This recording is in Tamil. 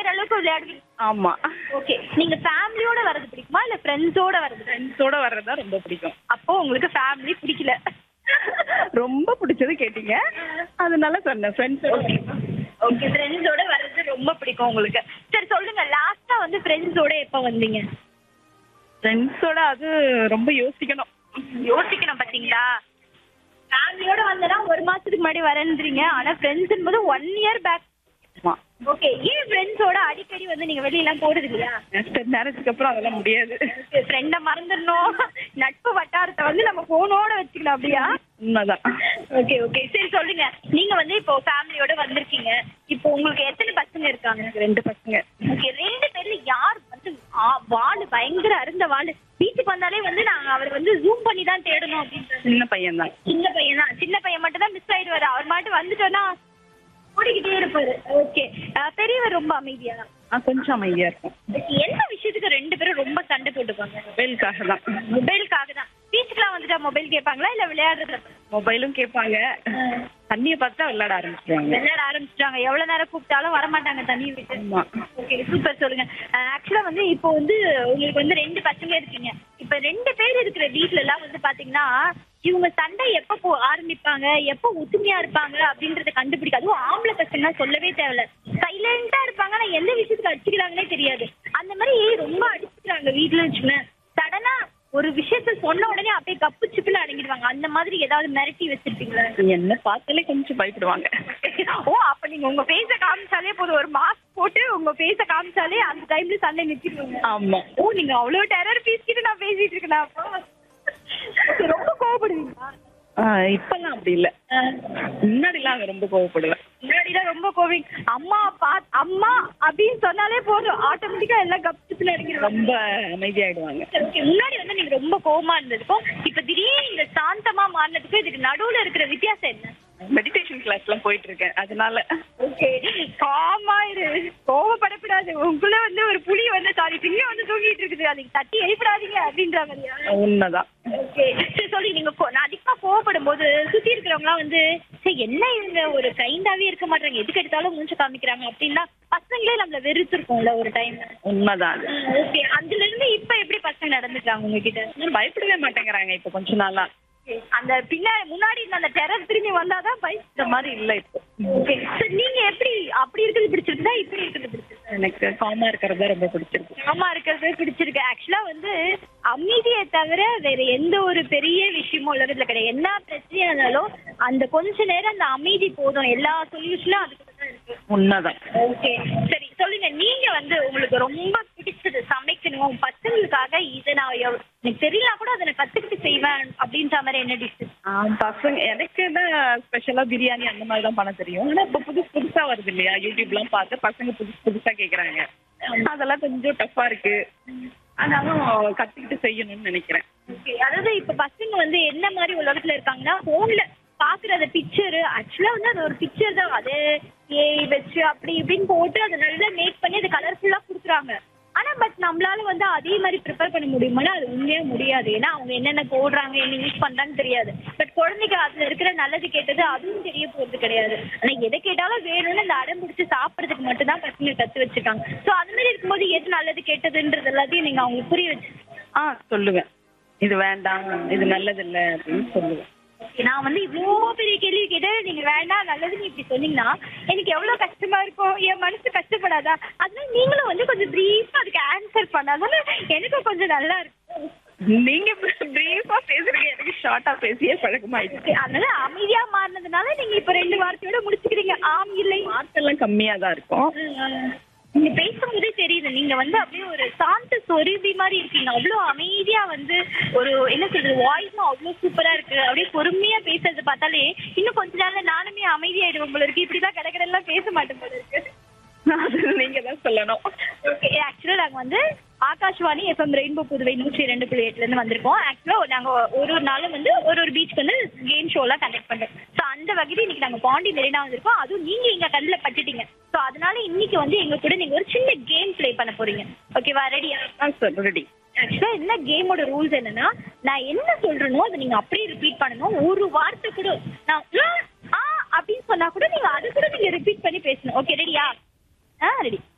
விளையாடுற அளவுக்கு விளையாடுவீங்க ஆமா ஓகே நீங்க ஃபேமிலியோட வரது பிடிக்குமா இல்ல ஃப்ரெண்ட்ஸோட வரது ஃப்ரெண்ட்ஸோட வர்றதா ரொம்ப பிடிக்கும் அப்போ உங்களுக்கு ஃபேமிலி பிடிக்கல ரொம்ப பிடிச்சது கேட்டீங்க அதனால சொன்னேன் ஃப்ரெண்ட்ஸோட ஓகே ஃப்ரெண்ட்ஸோட வர்றது ரொம்ப பிடிக்கும் உங்களுக்கு சரி சொல்லுங்க லாஸ்டா வந்து ஃப்ரெண்ட்ஸோட எப்ப வந்தீங்க ஃப்ரெண்ட்ஸோட அது ரொம்ப யோசிக்கணும் யோசிக்கணும் பாத்தீங்களா ஃபேமிலியோட வந்தனா ஒரு மாசத்துக்கு முன்னாடி வரேன்றீங்க ஆனா ஃப்ரெண்ட்ஸ் போது ஒன் இயர் பேக் ஆமா ஓகே ஏன் ஃப்ரெண்ட்ஸோட அடிக்கடி வந்து நீங்க வெளியெல்லாம் போறது இல்லையா ஆஃப்டர் மேரேஜ்க்கு அப்புறம் அதெல்லாம் முடியாது ஃப்ரெண்ட மறந்துடணும் நட்பு வட்டாரத்தை வந்து நம்ம போனோட வச்சுக்கலாம் அப்படியா உண்மைதான் ஓகே ஓகே சரி சொல்லுங்க நீங்க வந்து இப்போ ஃபேமிலியோட வந்திருக்கீங்க இப்போ உங்களுக்கு எத்தனை பசங்க இருக்காங்க எனக்கு ரெண்டு பசங்க ஓகே ரெண்டு பேர்ல யார் வந்து ஆ, வாலு பயங்கர அருந்த வாலு வீட்டுக்கு வந்தாலே வந்து நாங்க அவர் வந்து ஜூம் பண்ணி தான் தேடணும் அப்படின்றது சின்ன பையன் தான் சின்ன பையன் தான் சின்ன பையன் மட்டும் தான் மிஸ் ஆயிடுவாரு அவர் மட்டும் வந்துட்டோன்னா ஓடிக்கிட்டே இருப்பாரு ஓகே பெரியவர் ரொம்ப அமைதியா கொஞ்சம் அமைதியா இருக்கும் எந்த விஷயத்துக்கு ரெண்டு பேரும் ரொம்ப சண்டை போட்டுப்பாங்க மொபைலுக்காக தான் மொபைலுக்காக தான் பீச்சுக்குலாம் வந்துட்டா மொபைல் கேட்பாங்களா இல்ல விளையாடுறது மொபைலும் கேட்பாங்க தண்ணியை பார்த்தா விளையாட ஆரம்பிச்சிருவாங்க விளையாட ஆரம்பிச்சிட்டாங்க எவ்வளவு நேரம் கூப்பிட்டாலும் வரமாட்டாங்க தண்ணியை விட்டு ஆமா ஓகே சூப்பர் சொல்லுங்க ஆக்சுவலா வந்து இப்போ வந்து உங்களுக்கு வந்து ரெண்டு பசங்க இருக்கீங்க இப்ப ரெண்டு பேர் இருக்கிற வீட்ல எல்லாம் வந்து பாத்தீங்கன்னா இவங்க சண்டை எப்ப போ ஆரம்பிப்பாங்க எப்ப ஒத்துமையா இருப்பாங்க அப்படின்றத கண்டுபிடிக்க அதுவும் ஆம்பளை பசங்க சொல்லவே தேவையில்ல சைலண்டா இருப்பாங்க ஆனா எந்த விஷயத்துக்கு அடிச்சுக்கிறாங்கன்னே தெரியாது அந்த மாதிரி ரொம்ப அடிச்சுக்கிறாங்க வீட்டுல வச்சுக்கோங்களேன் சடனா ஒரு விஷயத்த சொன்ன உடனே அப்படியே கப்பு சிப்புல அடங்கிடுவாங்க அந்த மாதிரி ஏதாவது மிரட்டி வச்சிருப்பீங்களா என்ன பார்த்தாலே கொஞ்சம் பயப்படுவாங்க ஓ அப்ப நீங்க உங்க ஃபேஸ காமிச்சாலே போதும் ஒரு மாஸ்க் போட்டு உங்க ஃபேஸ காமிச்சாலே அந்த டைம்ல சண்டை நிறுத்திடுவாங்க ஆமா ஓ நீங்க அவ்வளவு டெரர் பேசிட்டு நான் பேசிட்டு இருக்கேன் அப்போ Okay, ரொம்ப கோவப்படுவீங்களா ஆஹ் இப்பெல்லாம் அப்படி இல்ல முன்னாடிலாம் அங்க ரொம்ப கோவப்படுவேன் முன்னாடிலாம் ரொம்ப கோவிங் அம்மா பா அம்மா அப்படின்னு சொன்னாலே போதும் ஆட்டோமேட்டிக்கா எல்லாம் கப்சிப்புல அடங்கிடுவாங்க ரொம்ப அமைதியாயிடுவாங்க ஓகே முன்னாடி வந்து நீங்க ரொம்ப கோவமா இருந்ததுக்கும் இப்ப திடீர்னு இந்த சாந்தமா மாறினதுக்கும் இதுக்கு நடுவுல இருக்கிற வித்தியாசம் என்ன மெடிடேஷன் கிளாஸ் எல்லாம் போயிட்டு இருக்கேன் அதனால ஓகே காமா இரு கோவப்படக்கூடாது உங்களுக்குள்ள வந்து ஒரு புலி வந்து சாரி சிங்கம் வந்து தூங்கிட்டு இருக்குது அதுக்கு தட்டி எழுப்பிடாதீங்க அப்படின்ற மாதிரியா உண்மைதான் ஓகே சரி சொல்லி நீங்க கோ- நான் அதிகமா கோவப்படும் போது சுத்தி இருக்கிறவங்கலாம் வந்து சரி என்ன இவங்க ஒரு கைண்டாவே இருக்க மாட்டாங்க எதுக்கு எடுத்தாலும் மூஞ்ச காமிக்கிறாங்க அப்படின்னா பசங்களே நம்மள வெறுத்திருக்கோம்ல ஒரு டைம் உண்மைதான் அது ஓகே அதுல இருந்து இப்ப எப்படி பசங்க நடந்துக்கிறாங்க உங்ககிட்ட இன்னும் பயப்படவே மாட்டேங்கிறாங்க இப்ப கொஞ்ச நாளா அந்த பின்னாடி முன்னாடி இருந்த அந்த டெரர் திரும்பி வந்தாதான் பை இந்த மாதிரி இல்ல இப்போ ஓகே சரி நீங்க எப்படி அப்படி இருக்கிறது பிடிச்சிருக்குதா இப்படி இருக்கிறது பிடிச்சிருக்கா எனக்கு காமா இருக்கிறது ரொம்ப பிடிச்சிருக்கு ஆமா இருக்கிறது பிடிச்சிருக்கு ஆக்சுவலா வந்து அமைதியை தவிர வேற எந்த ஒரு பெரிய விஷயமும் உலகத்துல கிடையாது என்ன பிரச்சனையா இருந்தாலும் அந்த கொஞ்ச நேரம் அந்த அமைதி போதும் எல்லா சொல்யூஷனும் அதுக்கு தான் இருக்கு உண்மைதான் ஓகே சரி சொல்லுங்க நீங்க வந்து உங்களுக்கு ரொம்ப பிடிச்சது சமைக்கணும் பசங்களுக்காக இது நான் எவ்- எனக்கு தெரியல கூட அதை நான் கத்துக்கிட்டு செய்வேன் அப்படின்ற மாதிரி என்ன டிஷ் ஆஹ் பசங்க எனக்கு தான் ஸ்பெஷலா பிரியாணி அந்த மாதிரி தான் பண்ண தெரியும் ஆனா இப்ப புதுசு புதுசா வருது இல்லையா யூடியூப்லாம் பார்த்து பசங்க புதுசு புதுசா கேக்குறாங்க அதெல்லாம் கொஞ்சம் டஃப்பா இருக்கு ஆனாலும் கத்துக்கிட்டு செய்யணும்னு நினைக்கிறேன் ஓகே அதாவது இப்ப பசங்க வந்து என்ன மாதிரி உலகத்துல இருக்காங்கன்னா போன்ல பாக்குற அந்த பிக்சர் ஆக்சுவலா வந்து அது ஒரு பிக்சர் தான் அது ஏஐ வச்சு அப்படி இப்படின்னு போட்டு அதை நல்லா மேக் பண்ணி அது கலர்ஃபுல்லா கொடுக்குறாங்க ஆனா பட் நம்மளால வந்து அதே மாதிரி ப்ரிப்பேர் பண்ண முடியுமானா அது உண்மையா முடியாது ஏன்னா அவங்க என்னென்ன போடுறாங்க என்ன யூஸ் பண்றாங்கன்னு தெரியாது பட் குழந்தைக்கு அதுல இருக்கிற நல்லது கேட்டது அதுவும் தெரிய போறது கிடையாது ஆனா எதை கேட்டாலும் வேணும்னு இந்த அடம் பிடிச்சி சாப்பிடறதுக்கு மட்டும் தான் பசங்க கத்து வச்சிருக்காங்க சோ அந்த மாதிரி இருக்கும்போது எது நல்லது கெட்டதுன்றது எல்லாத்தையும் நீங்க அவங்களுக்கு புரிய வச்சு ஆ சொல்லுவேன் இது வேண்டாம் இது நல்லது இல்ல அப்படின்னு சொல்லுவேன் நான் வந்து இவ்வளோ பெரிய கேள்வி கேட்டு நீங்க வேண்டாம் நல்லதுன்னு இப்படி சொன்னீங்கன்னா எனக்கு எவ்வளவு கஷ்டமா இருக்கும் என் மனசு கஷ்டப்படாதா அதனால நீங்களும் வந்து கொஞ்சம் பிரீஃபா அதுக்கு ஆன்சர் பண்ணாதானே எனக்கும் கொஞ்சம் நல்லா இருக்கும் நீங்க பிரீஃபா பேசுறீங்க எனக்கு ஷார்ட்டா பேசியே பழக்கமாயிடுச்சு Okay, அதனால அமைதியா மாறினதுனால நீங்க இப்ப ரெண்டு வார்த்தையோட முடிச்சுக்கிறீங்க ஆம் இல்லை வார்த்தைலாம் கம்மியா தான் இருக்கும் நீங்க பேசும்போதே தெரியுது நீங்க வந்து அப்படியே ஒரு சாந்த சொருபி மாதிரி இருக்கீங்க அவ்வளவு அமைதியா வந்து ஒரு என்ன சொல்றது வாய்ஸும் அவ்வளவு சூப்பரா இருக்கு அப்படியே பொறுமையா பேசுறது பார்த்தாலே இன்னும் கொஞ்ச நாள்ல நானுமே அமைதியாயிடுவேன் போல இருக்கு இப்படிதான் கடற்கடெல்லாம் பேச மாட்டேன் போல இருக்கு அது நீங்க தான் சொல்லணும் ஓகே ஆக்சுவலா நாங்க வந்து ஆகாஷ்வாணி எஃப்எம் ரெயின்போ புதுவை நூற்றி ரெண்டு புள்ளி எட்டுல இருந்து வந்திருக்கோம் ஆக்சுவலா நாங்க ஒரு ஒரு நாளும் வந்து ஒரு ஒரு பீச்சுக்கு வந்து கேம் ஷோ எல்லாம் கண்டக்ட் பண்றோம் ஸோ அந்த வகையில இன்னைக்கு நாங்க பாண்டி மெரினா வந்திருக்கோம் அதுவும் நீங்க எங்க கண்ணில் பட்டுட்டீங்க ஸோ அதனால இன்னைக்கு வந்து எங்க கூட நீங்க ஒரு சின்ன கேம் ப்ளே பண்ண போறீங்க ஓகேவா ரெடியா ஆ சார் ரெடி ஆக்சுவலா என்ன கேமோட ரூல்ஸ் என்னன்னா நான் என்ன சொல்றேனோ அதை நீங்க அப்படியே ரிப்பீட் பண்ணணும் ஒரு வார்த்தை கூட நான் ஆ, ஆ அப்படின்னு சொன்னா கூட நீங்க அது கூட நீங்க ரிப்பீட் பண்ணி பேசணும் ஓகே ரெடியா ஆ ரெடி